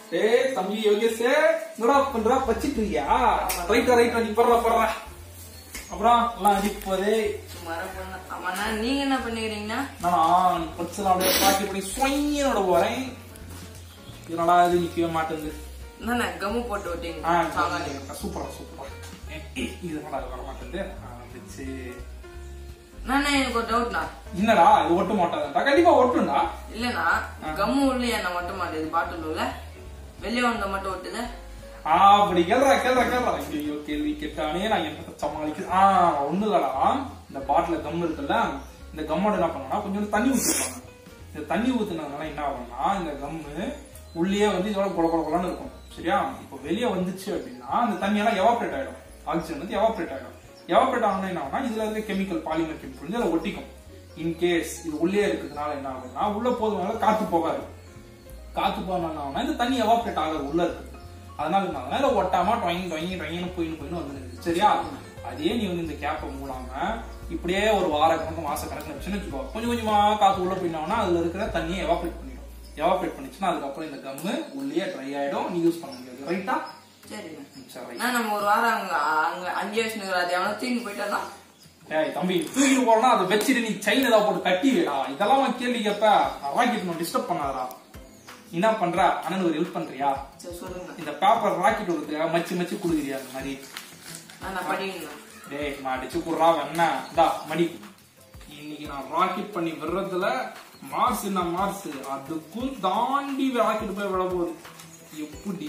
ஏய் தம்பி யோகேஷ் என்னடா பண்றா பச்சிட்டு இருக்கியா ரைட்டா ரைட்டா நீ படுறா படுறா அப்புறம் எல்லாம் அடிக்க போதே சுமாரா பண்ண ஆமாண்ணா நீங்க என்ன பண்ணிக்கிறீங்கன்னா நானா நீ பச்சலாம் அப்படியே பாக்கி பண்ணி சொய்யனோட போறேன் இதனடா இது நிக்கவே மாட்டேங்குது என்னண்ணா கம்மு போட்டு ஆ, விட்டீங்க சாகாது சூப்பரா சூப்பரா இது என்னடா இது வர மாட்டேங்குது ஆ, வந்துச்சு நானே எனக்கு ஒரு டவுட்ண்ணா என்னடா இது ஒட்ட மாட்டாதா கண்டிப்பா ஒட்டும்டா இல்லண்ணா கம்மு உள்ளே என்ன மட்டும் மாட்டேது பாட்டில் உள்ள வெளியே வந்த மட்டும் ஒட்டுது ஆ, அப்படி கேள்றா கேள்றா கேள்றா ஐயோ கேள்வி கேட்டானே நான் என்ன சமாளிக்க ஆ ஒண்ணு இல்லடா இந்த பாட்டில கம் இருக்குல்ல இந்த கம்மோட என்ன பண்ணா கொஞ்சம் தண்ணி ஊத்திருப்பாங்க இந்த தண்ணி ஊத்துனதுனால என்ன ஆகும்னா இந்த கம்மு உள்ளே வந்து இதோட கொல கொல கொலன்னு இருக்கும் சரியா இப்போ வெளியே வந்துச்சு அப்படின்னா அந்த தண்ணியெல்லாம் எவாப்ரேட் ஆயிடும் ஆக்சிஜன் வந்து எவாப்ரேட் ஆயிடும் எவாப்ரேட் ஆகணும் என்ன ஆகும்னா இதுல இருக்க கெமிக்கல் பாலிமர் கெமிக்கல் வந்து அதில் ஒட்டிக்கும் இன்கேஸ் இது உள்ளே இருக்கிறதுனால என்ன ஆகும்னா உள்ள போதுனால காத்து போகாது காத்து போனா இந்த தண்ணி எவாப்ரேட் ஆகாது உள்ள இருக்கு அதனால என்ன ஆகும்னா, இதுல ஒட்டாம டொயின் டொயின் டொயின்னு போயின்னு போயின்னு வந்துருக்கு சரியா அதே நீ வந்து இந்த கேப்பை மூடாம இப்படியே ஒரு வார கணக்கு மாச கணக்கு வச்சுன்னு வச்சுக்கோ கொஞ்சம் கொஞ்சமா காத்து உள்ள போயினாங்கன்னா அதுல இருக்கிற தண்ணியை எவாப்ரேட் பண்ணிடும் எவாப்ரேட் பண்ணிச்சுன்னா அதுக்கப்புறம் இந்த கம்மு உள்ளே ட்ரை ஆயிடும் நீ யூஸ் பண்ண முடியாது ரைட்டா சரிண்ணா சரி right. நான் நம்ம ஒரு வாரம் அங்க அங்க அங்கே வச்சுன்னு அது எவனோ தூக்கி போயிட்டா ஏய் தம்பி தூக்கிட்டு போறனா அதை வச்சுட்டு நீ செயின் ஏதாவது போட்டு கட்டி வைடா இதெல்லாம் உன் கேள்வி கேப்ப ராக்கெட் நான் டிஸ்டர்ப் பண்ணாதடா நீ என்ன பண்ற அண்ணனுக்கு ஒரு ஹெல்ப் பண்றியா சரி சொல்லுங்க இந்த பேப்பர் ராக்கெட் விடுறதுக்காக மச்சி மச்சி குடுக்குறியா அந்த மாதிரி நான் படிக்கணும் டேய் நான் அடிச்சு குடுறா வேணா டா மடி இன்னைக்கு நான் ராக்கெட் பண்ணி விடுறதுல மார்ஸ் என்ன மார்ஸ் அதுக்கும் தாண்டி ராக்கெட் போய் விட போகுது எப்படி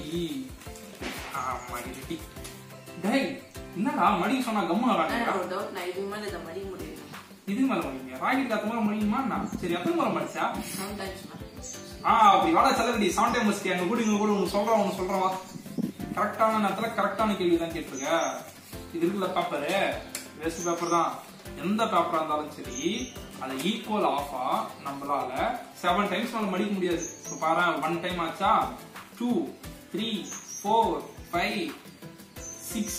மடி டேய் என்னடா மடி சொன்னா கம்மா எனக்கு ராக்கெட்டா ஒரு டவுட் நான் இதுக்கு மேல இதை மடிக்க முடியும் இது மேல மடிங்க ராக்கெட் அத்த மேல மடிக்குமா நான் சரி எத்தனை முறை மடிச்சா சம்டைம்ஸ் ஆ அப்படி வாடா செல்லடி சவுண்ட் டைம் மஸ்டி அங்க கூட இங்க கூட ஒன்னு சொல்றேன் ஒன்னு சொல்றேன் வா கரெக்டான நேரத்துல கரெக்டான கேள்வி தான் கேட்டிருக்க இது இருக்குல்ல பேப்பரு வேஸ்ட் பேப்பர் தான் எந்த பேப்பரா இருந்தாலும் சரி அதை ஈக்குவல் ஆஃபா நம்மளால செவன் டைம்ஸ் மேல மடிக்க முடியாது இப்போ பாரு ஒன் டைம் ஆச்சா two three four five six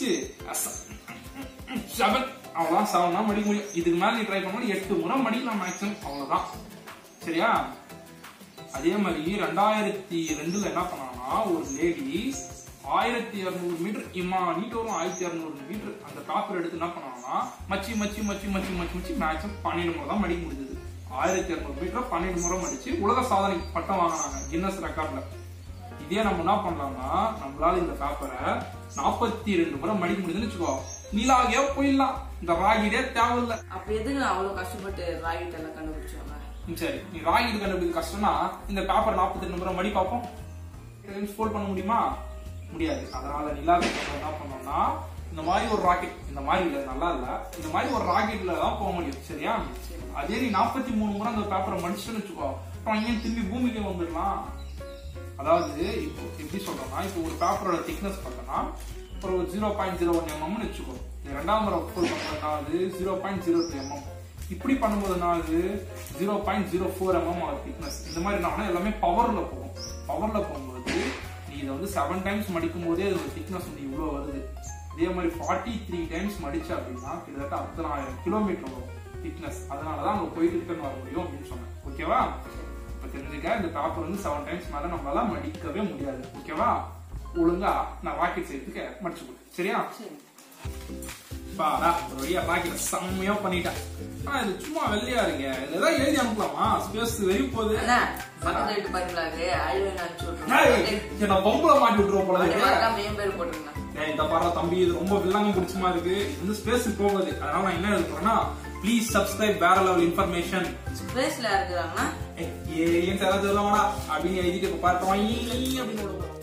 seven அவ்வளவுதான் செவன் தான் மடிக்க முடியும் இதுக்கு மேல நீ ட்ரை பண்ணணும் எட்டு முறை மடிக்கலாம் மேக்ஸிமம் அவ்வளவுதான் சரியா அதே மாதிரி ரெண்டாயிரத்தி ரெண்டுல என்ன பண்ணாங்கன்னா ஒரு லேடி ஆயிரத்தி இருநூறு மீட்டர் இம்மா நீட் வரும் ஆயிரத்தி இருநூறு மீட்டர் அந்த பேப்பர் எடுத்து என்ன பண்ணாங்கன்னா மச்சி மச்சி மச்சி மச்சி மச்சி மச்சி மேக்ஸிமம் பன்னெண்டு முறை தான் மடிக்க முடிஞ்சது ஆயிரத்தி இருநூறு மீட்டர் பன்னெண்டு முறை மடிச்சு உலக சாதனை பட்டம் வாங்கினாங்க கின்னஸ் ரெக்கார்ட்ல இதே நம்ம என்ன பண்ணலாம்னா நம்மளால இந்த பேப்பரை நாற்பத்தி ரெண்டு முறை மடிக்க முடியுதுன்னு வச்சுக்கோ நீலாகியா போயிடலாம் இந்த ராகிடே தேவையில்ல அப்ப எதுக்கு நான் அவ்வளவு கஷ்டப்பட்டு ராக்கெட் எல்லாம் கண்டுபிடிச்சாங்க ம், சரி நீ ராகிட் கண்டுபிடிக்க கஷ்டம்னா இந்த பேப்பர் நாற்பத்தி ரெண்டு முறை மடி பார்ப்போம் ஃபோல்ட் பண்ண முடியுமா முடியாது அதனால நிலாவுக்கு நம்ம என்ன பண்ணோம்னா இந்த மாதிரி ஒரு ராக்கெட் இந்த மாதிரி இல்ல நல்லா இல்ல இந்த மாதிரி ஒரு ராக்கெட்ல தான் போக முடியும் சரியா அதே நீ நாற்பத்தி மூணு முறை அந்த பேப்பரை மடிச்சுன்னு வச்சுக்கோ அப்புறம் ஏன் திரும்பி பூமிக்கு வந்துடலாம் அதாவது இப்போ எப்படி சொல்றோம்னா இப்போ ஒரு பேப்பரோட திக்னஸ் பார்த்தோம்னா ஒரு ஜீரோ பாயிண்ட் ஜீரோ ஒன் எம்எம்னு வச்சுக்கோ இந்த ரெண்டாம் முறை ஃபோல் பண்றதுனாவது zero point zero two M M இப்படி பண்ணும்போதுனாவது zero point zero four M M ஆகுது திக்னஸ் இந்த மாதிரி என்ன எல்லாமே பவர்ல போகும் பவர்ல போகும்போது நீ இதை வந்து செவன் டைம்ஸ் மடிக்கும் போதே அது திக்னஸ் வந்து இவ்வளவு வருது இதே மாதிரி ஃபார்ட்டி த்ரீ டைம்ஸ் மடிச்ச அப்படின்னா கிட்டத்தட்ட அத்தனாயிரம் கிலோமீட்டர் வரும் திக்னஸ் அதனாலதான் அங்க போயிட்டு ரிட்டர்ன் வர முடியும் அப்படின்னு சொன்னேன் ஓகேவா இப்ப தெரிஞ்சுக்க இந்த பேப்பர் வந்து செவன் டைம்ஸ் மேல நம்மளால மடிக்கவே முடியாது ஓகேவா ஒழுங்கா நான் ராக்கெட் செய்யறதுக்கு மடிச்சு கொடு சரியா சரி பாடா ஒரு வழியா ராக்கெட் செம்மையா பண்ணிட்டேன் ஆனா இது சும்மா வெள்ளையா இருங்க இதுல ஏதாவது எழுதி அனுப்பலாமா ஸ்பேஸ் வெறி போகுது அண்ணா பக்கத்து வீட்டு பாருங்களா அது அழிவு அனுப்பிச்சு ஏய், விட்டுருங்க என்ன பொம்பளை மாட்டி விட்டுருவோம் போல இருக்கு. மறக்காம என் பேர் போட்டுருங்க ஏய், இந்த பாரு தம்பி இது ரொம்ப வில்லங்கம் பிடிச்சமா இருக்கு இது வந்து ஸ்பேஸ் போகுது அதனால நான் என்ன எழுதுறேன்னா ப்ளீஸ் சப்ஸ்கிரைப் வேற லெவல் இன்ஃபர்மேஷன் ஸ்பேஸ்ல இருக்கிறாங்கன்னா ஏன் யாராவது சொல்லுவாடா அப்படின்னு எழுதிட்டு இப்ப பார்த்தோம் அப்படின்னு விடுவோம்